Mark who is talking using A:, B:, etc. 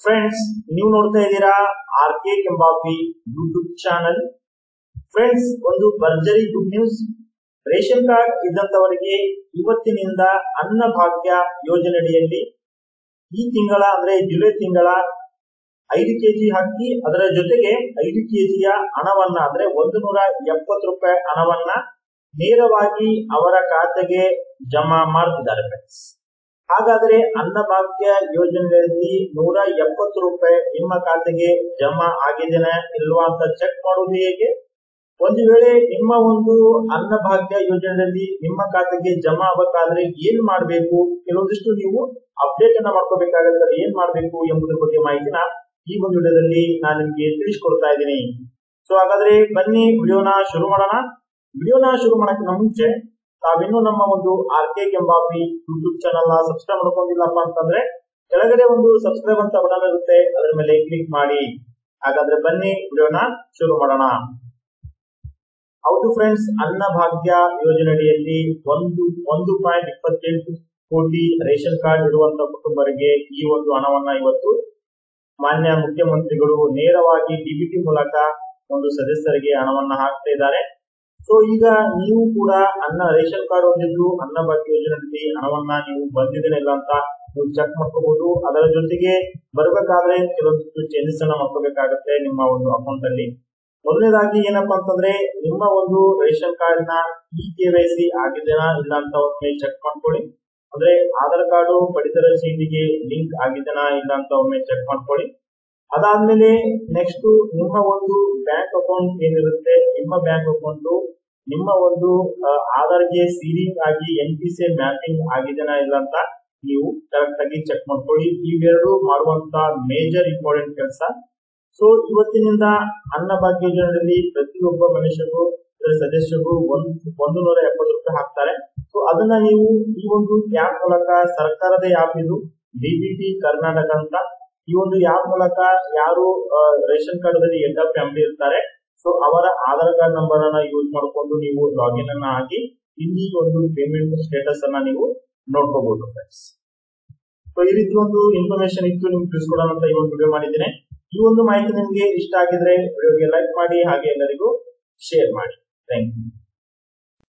A: friends ನೀವು ನೋಡ್ತಾ ಇದ್ದೀರಾ ಆರ್ ಕೆ ಕೆಂಬಾಪಿ ಯೂಟ್ಯೂಬ್ ಚಾನಲ್ ಫ್ರೆಂಡ್ಸ್ ಒಂದು ಭರ್ಜರಿ ಗುಡ್ ನ್ಯೂಸ್ ರೇಷನ್ ಕಾರ್ಡ್ ಇದ್ದಂತವರಿಗೆ ಇವತ್ತಿನಿಂದ ಅನ್ನಭಾಗ್ಯ ಯೋಜನೆಯಡಿಯಲ್ಲಿ ಈ ತಿಂಗಳ ಅಂದ್ರೆ ಜುಲೈ ತಿಂಗಳ ಐದು ಕೆಜಿ ಅಕ್ಕಿ ಅದರ ಜೊತೆಗೆ ಐದು ಕೆಜಿಯ ಹಣವನ್ನ ಅಂದ್ರೆ ಒಂದು ನೂರ ಎಪ್ಪತ್ತು ರೂಪಾಯಿ ಹಣವನ್ನ ನೇರವಾಗಿ ಅವರ ಖಾತೆಗೆ ಜಮಾ ಮಾಡ್ತಿದ್ದಾರೆ ಫ್ರೆಂಡ್ಸ್ ಹಾಗಾದ್ರೆ ಅನ್ನಭಾಗ್ಯ ಯೋಜನೆಯಲ್ಲಿ ನೂರ ಎಪ್ಪತ್ತು ರೂಪಾಯಿ ನಿಮ್ಮ ಖಾತೆಗೆ ಜಮಾ ಆಗಿದೆನಾ ಇಲ್ವಾ ಅಂತ ಚೆಕ್ ಮಾಡುವುದು ಹೇಗೆ ಒಂದು ವೇಳೆ ನಿಮ್ಮ ಒಂದು ಅನ್ನಭಾಗ್ಯ ಯೋಜನೆಯಲ್ಲಿ ನಿಮ್ಮ ಖಾತೆಗೆ ಜಮಾ ಆಗಬೇಕಾದ್ರೆ ಏನ್ ಮಾಡಬೇಕು ಕೆಲವೊಂದಿಷ್ಟು ನೀವು ಅಪ್ಡೇಟ್ ಅನ್ನ ಮಾಡ್ಕೋಬೇಕಾಗುತ್ತೆ ಏನ್ ಮಾಡಬೇಕು ಎಂಬುದರ ಬಗ್ಗೆ ಮಾಹಿತಿನ ಈ ಒಂದು ವಿಡಿಯೋದಲ್ಲಿ ನಾನು ನಿಮ್ಗೆ ತಿಳಿಸ್ಕೊಡ್ತಾ ಇದ್ದೀನಿ ಸೊ ಹಾಗಾದ್ರೆ ಬನ್ನಿ ವಿಡಿಯೋನ ಶುರು ಮಾಡೋಣ ವಿಡಿಯೋನ ಶುರು ಮಾಡೋಕ್ಕಿಂತ ಮುಂಚೆ ತಾವಿನ್ನೂ ನಮ್ಮ ಒಂದು ಆರ್ ಕೆ ಕೆಂಬಾಪಿ ಯೂಟ್ಯೂಬ್ ಚಾನಲ್ ನ ಸಬ್ಸ್ಕ್ರೈಬ್ ಮಾಡ್ಕೊಂಡಿಲ್ಲಪ್ಪ ಅಂತಂದ್ರೆ ಕೆಳಗಡೆ ಒಂದು ಸಬ್ಸ್ಕ್ರೈಬ್ ಅಂತ ಬಟನ್ ಇರುತ್ತೆ ಅದರ ಮೇಲೆ ಕ್ಲಿಕ್ ಮಾಡಿ ಹಾಗಾದ್ರೆ ಬನ್ನಿ ವಿಡಿಯೋನ ಶುರು ಮಾಡೋಣ ಹೌದು ಫ್ರೆಂಡ್ಸ್ ಅನ್ನಭಾಗ್ಯ ಯೋಜನೆಯಡಿಯಲ್ಲಿ ಒಂದು ಒಂದು ಪಾಯಿಂಟ್ ಇಪ್ಪತ್ತೆಂಟು ಕೋಟಿ ರೇಷನ್ ಕಾರ್ಡ್ ಇರುವಂತ ಕುಟುಂಬರಿಗೆ ಈ ಒಂದು ಹಣವನ್ನ ಇವತ್ತು ಮಾನ್ಯ ಮುಖ್ಯಮಂತ್ರಿಗಳು ನೇರವಾಗಿ ಡಿಬಿಟಿ ಮೂಲಕ ಒಂದು ಸದಸ್ಯರಿಗೆ ಹಣವನ್ನ ಹಾಕ್ತಾ ಇದ್ದಾರೆ ಸೊ ಈಗ ನೀವು ಕೂಡ ಅನ್ನ ರೇಷನ್ ಕಾರ್ಡ್ ಹೊಂದಿದ್ದು ಅನ್ನಭಾಗ್ಯ ಯೋಜನೆಯಲ್ಲಿ ಹಣವನ್ನ ನೀವು ಬಂದಿದ್ದೇನೆ ಇಲ್ಲ ಅಂತ ನೀವು ಚೆಕ್ ಮಾಡ್ಕೋಬಹುದು ಅದರ ಜೊತೆಗೆ ಬರಬೇಕಾದ್ರೆ ಕೆಲವೊಂದಿಷ್ಟು ಚೇಂಜಸ್ ಅನ್ನ ಮಾಡ್ಕೋಬೇಕಾಗತ್ತೆ ನಿಮ್ಮ ಒಂದು ಅಕೌಂಟ್ ಅಲ್ಲಿ ಮೊದಲನೇದಾಗಿ ಏನಪ್ಪಾ ಅಂತಂದ್ರೆ ನಿಮ್ಮ ಒಂದು ರೇಷನ್ ಕಾರ್ಡ್ ನ ಇ ಕೆ ವೈ ಸಿ ಆಗಿದೆನಾ ಇಲ್ಲ ಅಂತ ಒಮ್ಮೆ ಚೆಕ್ ಮಾಡ್ಕೊಳ್ಳಿ ಅಂದ್ರೆ ಆಧಾರ್ ಕಾರ್ಡು ಪಡಿತರ ಚೀಟಿಗೆ ಲಿಂಕ್ ಆಗಿದೆನಾ ಇಲ್ಲ ಅಂತ ಒಮ್ಮೆ ಚೆಕ್ ಮಾಡ್ಕೊಳ್ಳಿ ಅದಾದ್ಮೇಲೆ ನೆಕ್ಸ್ಟ್ ನಿಮ್ಮ ಒಂದು ಬ್ಯಾಂಕ್ ಅಕೌಂಟ್ ಏನಿರುತ್ತೆ ನಿಮ್ಮ ಬ್ಯಾಂಕ್ ಅಕೌಂಟ್ ನಿಮ್ಮ ಒಂದು ಆಧಾರ್ಗೆ ಸೀರಿಂಗ್ ಆಗಿ ಎನ್ ಪಿ ಸಿ ಮ್ಯಾಪಿಂಗ್ ಆಗಿದೆನಾ ಇಲ್ಲ ಅಂತ ನೀವು ಕರೆಕ್ಟ್ ಆಗಿ ಚೆಕ್ ಮಾಡ್ಕೊಳ್ಳಿ ಇವೆರಡು ಮಾಡುವಂತ ಮೇಜರ್ ಇಂಪಾರ್ಟೆಂಟ್ ಕೆಲಸ ಸೊ ಇವತ್ತಿನಿಂದ ಅನ್ನಭಾಗ್ಯ ಯೋಜನೆಯಲ್ಲಿ ಪ್ರತಿಯೊಬ್ಬ ಮನುಷ್ಯರು ಸದಸ್ಯರು ಒಂದು ಒಂದು ನೂರ ಎಪ್ಪತ್ತು ರೂಪಾಯಿ ಹಾಕ್ತಾರೆ ಸೊ ಅದನ್ನ ನೀವು ಈ ಒಂದು ಆಪ್ ಮೂಲಕ ಸರ್ಕಾರದ ಆಪ್ ಇದು ಡಿಬಿಟಿ ಕರ್ನಾಟಕ ಅಂತ ಈ ಒಂದು ಆಪ್ ಮೂಲಕ ಯಾರು ರೇಷನ್ ಕಾರ್ಡ್ ಅಲ್ಲಿ ಎಂಡ್ ಆಫ್ ಫ್ಯಾಮಿಲಿ ಇರ್ತಾರೆ ಸೊ ಅವರ ಆಧಾರ್ ಕಾರ್ಡ್ ನಂಬರ್ ಅನ್ನ ಯೂಸ್ ಮಾಡಿಕೊಂಡು ನೀವು ಲಾಗಿನ್ ಅನ್ನ ಹಾಕಿ ಇಲ್ಲಿ ಒಂದು ಪೇಮೆಂಟ್ ಸ್ಟೇಟಸ್ ಅನ್ನ ನೀವು ನೋಡ್ಕೋಬಹುದು ಫ್ರೆಂಡ್ಸ್ ಸೊ ಈ ರೀತಿ ಒಂದು ಇನ್ಫಾರ್ಮೇಶನ್ ಇತ್ತು ನಿಮ್ಗೆ ತಿಳಿಸ್ಕೊಡೋಣ ಅಂತ ಈ ಒಂದು ವಿಡಿಯೋ ಮಾಡಿದ್ದೇನೆ ಈ ಒಂದು ಮಾಹಿತಿ ನಿಮಗೆ ಇಷ್ಟ ಆಗಿದ್ರೆ ವಿಡಿಯೋಗೆ ಲೈಕ್ ಮಾಡಿ ಹಾಗೆ ಎಲ್ಲರಿಗೂ ಶೇರ್ ಮಾಡಿ ಥ್ಯಾಂಕ್ ಯು